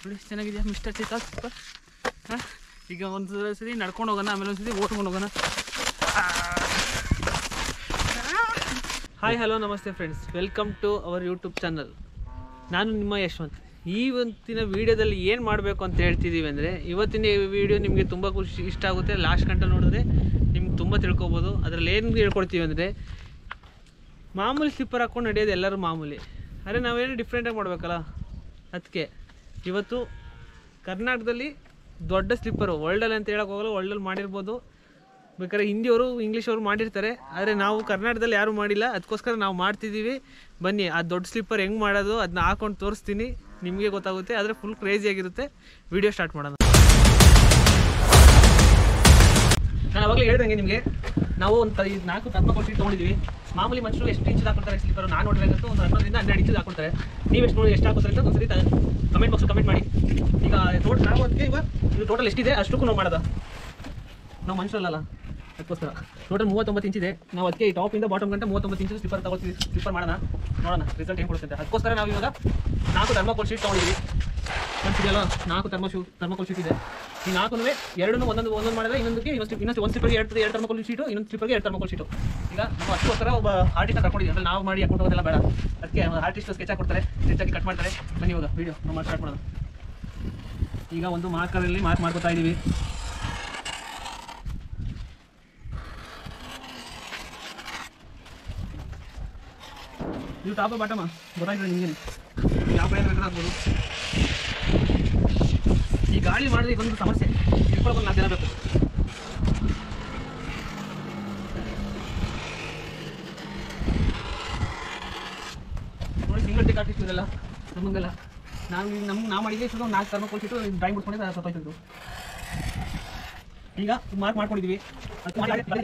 ನೋಡಿ ಎಷ್ಟು ಚೆನ್ನಾಗಿದೆಯಾ ಮಿಸ್ಟರ್ ಚಿಕ್ಕ ಸೂಪರ್ ಹಾಂ ಈಗ ಒಂದು ಸರಿ ನಡ್ಕೊಂಡು ಹೋಗೋಣ ಆಮೇಲೆ ಒಂದು ಸರಿ ಓಟ್ಕೊಂಡು ಹೋಗೋಣ ಹಾಯ್ ಹಲೋ ನಮಸ್ತೆ friends welcome to our YouTube channel ನಾನು ನಿಮ್ಮ ಯಶವಂತ್ ಇವತ್ತಿನ ವಿಡಿಯೋದಲ್ಲಿ ಏನು ಮಾಡಬೇಕು ಅಂತ ಹೇಳ್ತಿದ್ದೀವಿ ಅಂದರೆ ಇವತ್ತಿನ ವಿಡಿಯೋ ನಿಮಗೆ ತುಂಬ ಖುಷಿ ಇಷ್ಟ ಆಗುತ್ತೆ ಲಾಸ್ಟ್ ಗಂಟೆ ನೋಡಿದ್ರೆ ನಿಮ್ಗೆ ತುಂಬ ತಿಳ್ಕೊಬೋದು ಅದರಲ್ಲಿ ಏನು ಹೇಳ್ಕೊಡ್ತೀವಿ ಅಂದರೆ ಮಾಮೂಲಿ ಸ್ಲಿಪ್ಪರ್ ಹಾಕ್ಕೊಂಡು ನಡೆಯೋದು ಎಲ್ಲರೂ ಮಾಮೂಲಿ ಆದರೆ ನಾವೇನು ಡಿಫ್ರೆಂಟಾಗಿ ಮಾಡಬೇಕಲ್ಲ ಅದಕ್ಕೆ ಇವತ್ತು ಕರ್ನಾಟಕದಲ್ಲಿ ದೊಡ್ಡ ಸ್ಲಿಪ್ಪರು ವರ್ಲ್ಡಲ್ಲಿ ಅಂತ ಹೇಳೋಕೆ ಹೋಗಲ್ಲ ವರ್ಲ್ಡಲ್ಲಿ ಮಾಡಿರ್ಬೋದು ಬೇಕಾದ್ರೆ ಹಿಂದಿಯವರು ಇಂಗ್ಲೀಷ್ ಅವರು ಮಾಡಿರ್ತಾರೆ ಆದರೆ ನಾವು ಕರ್ನಾಟಕದಲ್ಲಿ ಯಾರೂ ಮಾಡಿಲ್ಲ ಅದಕ್ಕೋಸ್ಕರ ನಾವು ಮಾಡ್ತಿದ್ದೀವಿ ಬನ್ನಿ ಆ ದೊಡ್ಡ ಸ್ಲಿಪ್ಪರ್ ಹೆಂಗೆ ಮಾಡೋದು ಅದನ್ನ ಹಾಕೊಂಡು ತೋರಿಸ್ತೀನಿ ನಿಮಗೆ ಗೊತ್ತಾಗುತ್ತೆ ಆದರೆ ಫುಲ್ ಕ್ರೇಜಿಯಾಗಿರುತ್ತೆ ವಿಡಿಯೋ ಸ್ಟಾರ್ಟ್ ಮಾಡೋಣ ನಾನು ಅವಾಗಲೇ ಹೇಳ್ದಂಗೆ ನಿಮಗೆ ನಾವು ಒಂದು ತ- ಇದು ನಾಲ್ಕು ಥರ್ಮಕೋಲ್ ಶೀಟ್ ತೊಗೊಂಡಿದ್ದೀವಿ ಮಾಮೂಲಿ ಮನುಷ್ಯರು ಎಷ್ಟು ಇಂಚ್ ಹಾಕೊಳ್ತಾರೆ ಸ್ಲಿಪ್ಪರ್ ನಾನು ನೋಡಿರೋದಂತೂ ಒಂದು ಹನ್ನೊಂದರಿಂದ ಹನ್ನೆರಡು ಇಂಚ್ ಹಾಕೊಳ್ತಾರೆ ನೀವು ಎಷ್ಟು ನೋಡಿ ಎಷ್ಟು ಹಾಕೋತಾರೆ ಅಂತ ಒಂದ್ಸರಿ ಕಮೆಂಟ್ ಬಾಕ್ಸ್ ಕಮೆಂಟ್ ಮಾಡಿ ಈಗ ಟೋಟ್ ನಾವು ಅದಕ್ಕೆ ಇವಾಗ ಇದು ಟೋಟಲ್ ಎಷ್ಟಿದೆ ಅಷ್ಟಕ್ಕೂ ನಾವು ಮಾಡೋದ ನಾವು ಮನುಷ್ಯರಲ್ಲ ಅದಕ್ಕೋಸ್ಕರ ಟೋಟಲ್ ಮೂವತ್ತೊಂಬತ್ತು ಇಂಚಿದೆ ನಾವು ಅದಕ್ಕೆ ಈ ಟಾಪಿಂದ ಬಾಟಮ್ ಗಂಟೆ ಮೂವತ್ತೊಂಬತ್ತು ಇಂಚು ಸ್ಲಿಪ್ಪರ್ ತಗೊಳ್ತೀವಿ ಸ್ಲಿಪ್ಪರ್ ಮಾಡೋಣ ನೋಡೋಣ ರಿಸಲ್ಟ್ ಏನು ಕೊಡುತ್ತೆ ಅಂತ ಅದಕ್ಕೋಸ್ಕರ ನಾವು ಇವಾಗ ನಾಲ್ಕು ಥರ್ಮಕೋಲ್ ಶೀಟ್ ತೊಗೊಂಡಿದ್ದೀವಿ ಕಾಣಿಸಿದೆಯಲ್ಲ ನಾಲ್ಕು ಥರ್ಮೋ ಶೂ ಥರ್ಮಕೋಲ್ ಶೀಟ್ ಇದೆ ಈ ನಾಲ್ಕು ಎರಡನ್ನೂ ಒಂದೊಂದು ಒಂದೊಂದು ಮಾಡಿದ್ರೆ ಇನ್ನೊಂದಕ್ಕೆ ಇನ್ನೊಂದು ಇನ್ನೊಂದು ಒಂದು ಸ್ಲಿಪ್ಪರ್ಗೆ ಎರಡು ಎರಡು ಥರ್ಮಕೋಲ್ ಶೀಟು ಇನ್ನೊಂದು ಸ್ಲಿಪ್ಪರ್ಗೆ ಎರಡು ಥರ್ಮಕೋಲ್ ಶೀಟು ಈಗ ನಾವು ಅದಕ್ಕೋಸ್ಕರ ಒಬ್ಬ ಆರ್ಟಿಸ್ಟ್ ಕರ್ಕೊಂಡಿದ್ದೀವಿ ಅಂದ್ರೆ ನಾವು ಮಾಡಿ ಹಾಕೊಂಡು ಹೋಗೋದೆಲ್ಲ ಬೇಡ ಅದಕ್ಕೆ ಆರ್ಟಿಸ್ಟ್ ಸ್ಕೆಚ್ ಹಾಕೊಡ್ತಾರೆ ಸ್ಕೆಚ್ ಹಾಕಿ ಕಟ್ ಮಾಡ್ತಾರೆ ಬನ್ನಿ ಇವಾಗ ವೀಡಿಯೋ ನಾವು ಸ್ಟಾರ್ಟ್ ಮಾಡೋಣ ಈಗ ಒಂದು ಮಾರ್ಕರಲ್ಲಿ ಮಾರ್ಕ್ ಮಾಡ್ಕೊತಾ ಇದ್ದೀವಿ ನೀವು ಟಾಪ ಬಾಟಮ ಗೊತ್ತಾಯ್ತದೆ ನಿಮಗೆ ಯಾವ ಕಡೆ ಬೇಕಾದ್ರೆ ಆಗ್ಬೋದು ಈ ಗಾಳಿ ಮಾಡಿದ್ರೆ ಇದೊಂದು ಸಮಸ್ಯೆ ಇಟ್ಕೊಳಕ್ಕೆ ಒಂದು ನಾಲ್ಕು ಜನ ಬೇಕು ನೋಡಿ ಸಿಂಗಲ್ ಟಿಕ್ ಆರ್ಟಿಸ್ಟ್ ಇದೆಲ್ಲ ನಮಗೆಲ್ಲ ನಾವು ಈಗ ನಮ್ಗೆ ನಾವು ಮಾಡಿದ್ವಿ ಇಷ್ಟು ನಾಲ್ಕು ಕರ್ಮ ಕೊಟ್ಟಿಟ್ಟು ಡ್ರಾಯಿಂಗ್ ಬಿಟ್ಕೊಂಡೆ ಸತ್ತೋಯ್ತು ಈಗ ಮಾರ್ಕ್ ಮಾಡ್ಕೊಂಡಿದ್ದೀವಿ ಅದು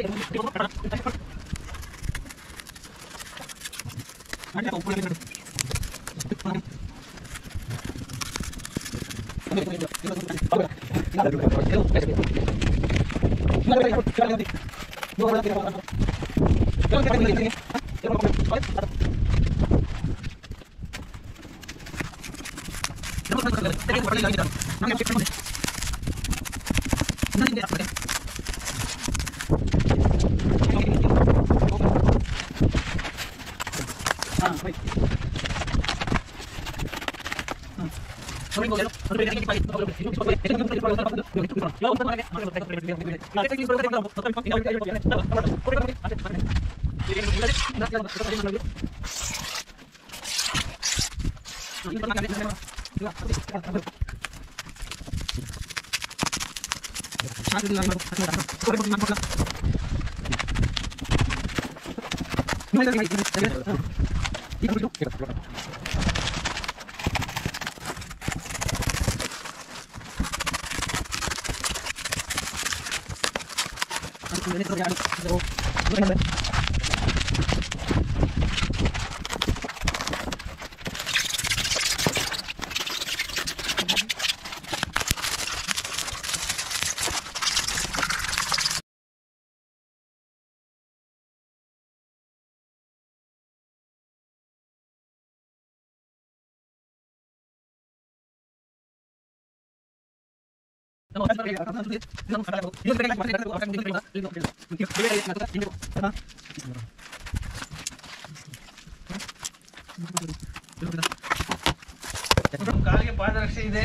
ಕಾಲಿಗೆ ಪಾದರಕ್ಷೆ ಇದೆ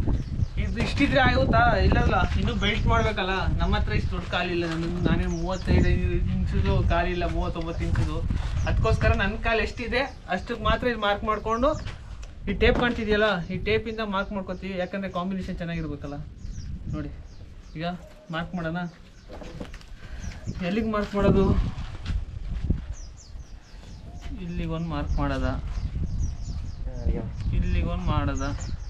ಇದು ಇಷ್ಟಿದ್ರೆ ಆಗುತ್ತಾ ಇಲ್ಲಲ್ಲ ಇನ್ನು ಬೆಲ್ಟ್ ಮಾಡ್ಬೇಕಲ್ಲ ನಮ್ಮ ಹತ್ರ ಇಷ್ಟು ದೊಡ್ಡ ಕಾಲಿಲ್ಲ ನನ್ನ ನಾನೇ ಮೂವತ್ತೈದು ಇಂಚದು ಕಾಲಿಲ್ಲ ಮೂವತ್ತೊಂಬತ್ತು ಇಂಚದು ಅದಕ್ಕೋಸ್ಕರ ನನ್ನ ಕಾಲು ಎಷ್ಟಿದೆ ಅಷ್ಟಕ್ಕೆ ಮಾತ್ರ ಇದು ಮಾರ್ಕ್ ಮಾಡಿಕೊಂಡು ಈ ಟೇಪ್ ಕಾಣ್ತಿದೆಯಲ್ಲ ಈ ಟೇಪಿಂದ ಮಾರ್ಕ್ ಮಾಡ್ಕೊತೀವಿ ಯಾಕಂದರೆ ಕಾಂಬಿನೇಷನ್ ಚೆನ್ನಾಗಿರ್ಬೇಕಲ್ಲ ನೋಡಿ ಈಗ ಮಾರ್ಕ್ ಮಾಡೋಣ ಎಲ್ಲಿಗೆ ಮಾರ್ಕ್ ಮಾಡೋದು ಇಲ್ಲಿಗೆ ಒಂದು ಮಾರ್ಕ್ ಮಾಡೋದ ಇಲ್ಲಿಗೆ ಒಂದು ಮಾಡೋದ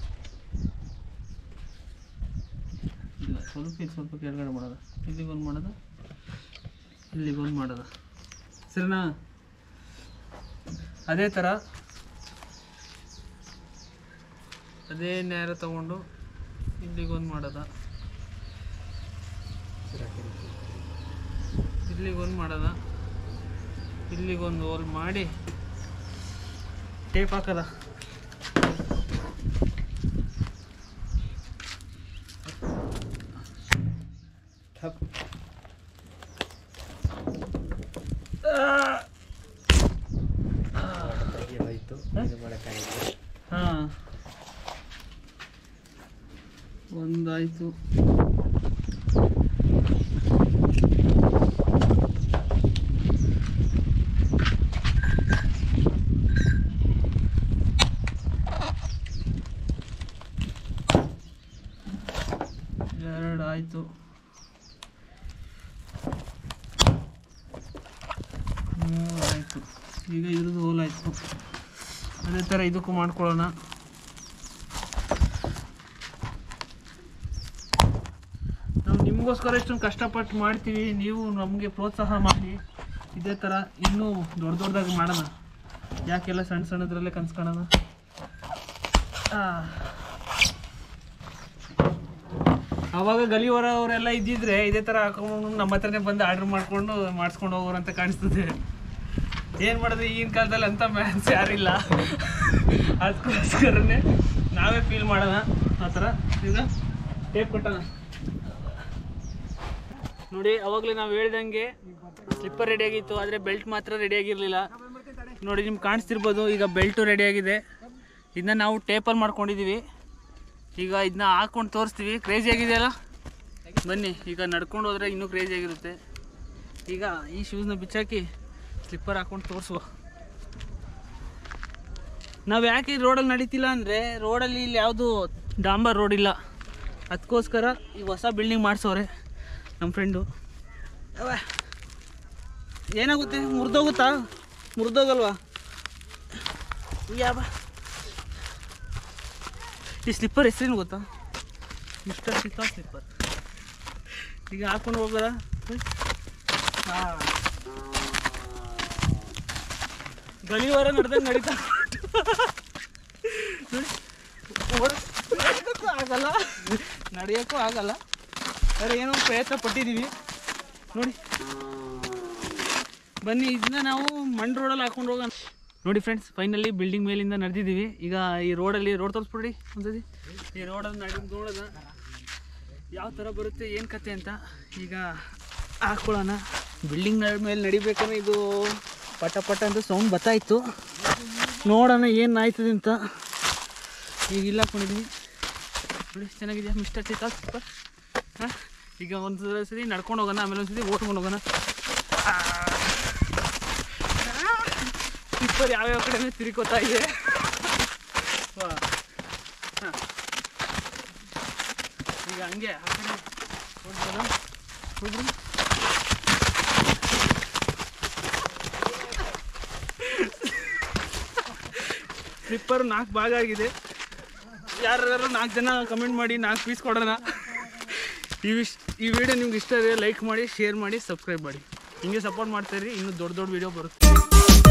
ಇಲ್ಲ ಸ್ವಲ್ಪ ಇದು ಸ್ವಲ್ಪ ಕೆಳಗಡೆ ಮಾಡೋದ ಇಲ್ಲಿಗೆ ಒಂದು ಮಾಡೋದ ಇಲ್ಲಿಗೆ ಒಂದು ಮಾಡೋದ ಸರಿನಾ ಅದೇ ಥರ ಅದೇ ನೇರ ತಗೊಂಡು ಇಲ್ಲಿಗೆ ಒಂದು ಮಾಡೋದ ಇಲ್ಲಿಗೆ ಒಂದು ಮಾಡೋದ ಇಲ್ಲಿಗೆ ಒಂದು ಹೋಲ್ ಮಾಡಿ ಟೇಪ್ ಹಾಕದ ಹೋಯ್ತು ಇದು ಮಾಡೋಕ್ಕಾಗಿಲ್ಲ ಹಾಂ ಒಂದಾಯಿತು ಎರಡು ಆಯಿತು ಮೂರು ಆಯಿತು ಈಗ ಇದ್ರದ್ದು ಹೋಲ್ ಆಯಿತು ಅದೇ ಥರ ಇದಕ್ಕೂ ಮಾಡ್ಕೊಳ್ಳೋಣ ನಾವು ನಿಮಗೋಸ್ಕರ ಇಷ್ಟೊಂದು ಕಷ್ಟಪಟ್ಟು ಮಾಡ್ತೀವಿ ನೀವು ನಮಗೆ ಪ್ರೋತ್ಸಾಹ ಮಾಡಿ ಇದೇ ಥರ ಇನ್ನೂ ದೊಡ್ಡ ದೊಡ್ಡದಾಗಿ ಮಾಡೋಣ ಯಾಕೆಲ್ಲ ಸಣ್ಣ ಸಣ್ಣದ್ರಲ್ಲೇ ಕನ್ಸ್ಕೊಳ್ಳೋಣ ಆ. ಅವಾಗ ಗಲಿವರ ಅವರೆಲ್ಲ ಇದ್ದಿದ್ರೆ ಇದೇ ಥರ ಹಾಕೊಂಡು ನಮ್ಮ ಹತ್ರನೇ ಬಂದು ಆರ್ಡ್ರ್ ಮಾಡ್ಕೊಂಡು ಮಾಡಿಸ್ಕೊಂಡು ಹೋಗೋರು ಅಂತ ಕಾಣಿಸ್ತದೆ ಏನು ಮಾಡೋದು ಈಗಿನ ಕಾಲದಲ್ಲಿ ಅಂತ ಮ್ಯಾನ್ಸ್ ಯಾರಿಲ್ಲ ಅದಕ್ಕೋಸ್ಕರನೇ ನಾವೇ ಫೀಲ್ ಮಾಡೋಣ ಆ ಥರ ಈಗ ಟೇಪ್ ಕಟ್ಟೋಣ ನೋಡಿ ಅವಾಗಲೇ ನಾವು ಹೇಳ್ದಂಗೆ ಸ್ಲಿಪ್ಪರ್ ರೆಡಿ ಆಗಿತ್ತು ಆದರೆ ಬೆಲ್ಟ್ ಮಾತ್ರ ರೆಡಿ ಆಗಿರಲಿಲ್ಲ ನೋಡಿ ನಿಮ್ಗೆ ಕಾಣಿಸ್ತಿರ್ಬೋದು ಈಗ ಬೆಲ್ಟು ರೆಡಿ ಆಗಿದೆ ಇದನ್ನ ನಾವು ಟೇಪಲ್ಲಿ ಮಾಡ್ಕೊಂಡಿದ್ದೀವಿ ಈಗ ಇದನ್ನ ಹಾಕ್ಕೊಂಡು ತೋರಿಸ್ತೀವಿ ಕ್ರೇಜಿ ಆಗಿದೆಯಲ್ಲ ಬನ್ನಿ ಈಗ ನಡ್ಕೊಂಡು ಹೋದರೆ ಇನ್ನೂ ಕ್ರೇಜಿ ಆಗಿರುತ್ತೆ ಈಗ ಈ ಶೂಸ್ನ ಬಿಚ್ಚಾಕಿ ಸ್ಲಿಪ್ಪರ್ ಹಾಕ್ಕೊಂಡು ತೋರಿಸುವ ನಾವು ಯಾಕೆ ರೋಡಲ್ಲಿ ನಡೀತಿಲ್ಲ ಅಂದರೆ ರೋಡಲ್ಲಿ ಇಲ್ಲಿ ಯಾವುದು ಡಾಂಬರ್ ರೋಡ್ ಇಲ್ಲ ಅದಕ್ಕೋಸ್ಕರ ಈ ಹೊಸ ಬಿಲ್ಡಿಂಗ್ ಮಾಡಿಸೋರೆ ನಮ್ಮ ಫ್ರೆಂಡು ಅವ ಏನಾಗುತ್ತೆ ಮುರಿದೋಗುತ್ತಾ ಮುರಿದೋಗಲ್ವಾ ಯಾವ ಈ ಸ್ಲಿಪ್ಪರ್ ಹೆಸರೇನು ಗೊತ್ತಾ ಮಿಸ್ಟರ್ ಸಿತಾ ಸ್ಲಿಪ್ಪರ್ ಈಗ ಹಾಕೊಂಡು ಹೋಗೋದ ಹಾಂ ಗಲಿವಾರ ನಡೆದಂಗೆ ನಡೀತಾ ನೋಡಿ, ಓಡ್- ನಡೆಯೋಕ್ಕೂ ಆಗಲ್ಲ ನಡೆಯೋಕ್ಕೂ ಆಗಲ್ಲ ಆದರೆ ಏನೋ ಒಂದ್ ಪ್ರಯತ್ನ ಪಟ್ಟಿದ್ದೀವಿ ನೋಡಿ ಬನ್ನಿ ಇದನ್ನ ನಾವು ಮಣ್ಣು ರೋಡಲ್ಲಿ ಹಾಕೊಂಡು ಹೋಗೋಣ ನೋಡಿ ಫ್ರೆಂಡ್ಸ್ ಫೈನಲಿ ಬಿಲ್ಡಿಂಗ್ ಮೇಲಿಂದ ನಡೆದಿದ್ದೀವಿ ಈಗ ಈ ರೋಡಲ್ಲಿ ರೋಡ್ ತೋರಿಸ್ಬಿಡ್ರಿ ಒಂದ್ಸತಿ ಈ ರೋಡಲ್ಲಿ ನಡಿ ನೋಡೋಣ ಯಾವ ಥರ ಬರುತ್ತೆ ಏನು ಕತೆ ಅಂತ ಈಗ ಹಾಕ್ಕೊಳ್ಳೋಣ ಬಿಲ್ಡಿಂಗ್ ಮೇಲೆ ನಡಿಬೇಕಂದ್ರೆ ಇದು ಪಟ ಪಟ ಅಂತ ಸೌಂಡ್ ಬರ್ತಾಯಿತ್ತು ನೋಡೋಣ ಏನು ಆಯ್ತದೆ ಅಂತ ಈಗ ಇಲ್ಲ ಹಾಕ್ಕೊಂಡಿದ್ವಿ ನೋಡಿ ಚೆನ್ನಾಗಿದೆ ಮಿಸ್ಟರ್ ಟೇಕ್ ಸೂಪರ್ ಹಾಂ ಈಗ ಒಂದು ಸರಿ ನಡ್ಕೊಂಡು ಹೋಗೋಣ ಆಮೇಲೆ ಒಂದು ಸರಿ ಓಟ್ಕೊಂಡು ಹೋಗೋಣ ಸ್ಲಿಪ್ಪರ್ ಯಾವ್ಯಾವ ಕಡೆ ತಿರ್ಕೋತಾ ಇದೆ ವಾ. ಹ. ಈಗ ಹಂಗೆ ಆ ಕಡೆ ಹೋಗ್ಬೋದಾ? ಹೋಗ್ಬಿಡಿ. ಸ್ಲಿಪ್ಪರ್ ನಾಲ್ಕು ಭಾಗ ಆಗಿದೆ ಯಾರು ನಾಲ್ಕು ಜನ ಕಮೆಂಟ್ ಮಾಡಿ ನಾಲ್ಕು ಪೀಸ್ ಕೊಡೋಣ ಈ ವಿಶ್ ಈ ವಿಡಿಯೋ ನಿಮ್ಗೆ ಇಷ್ಟ ಇದೆ ಲೈಕ್ ಮಾಡಿ ಶೇರ್ ಮಾಡಿ ಸಬ್ಸ್ಕ್ರೈಬ್ ಮಾಡಿ ಹಿಂಗೆ ಸಪೋರ್ಟ್ ಮಾಡ್ತಾಯಿರಿ ಇನ್ನೂ ದೊಡ್ಡ ದೊಡ್ಡ ವಿಡಿಯೋ ಬರುತ್ತೆ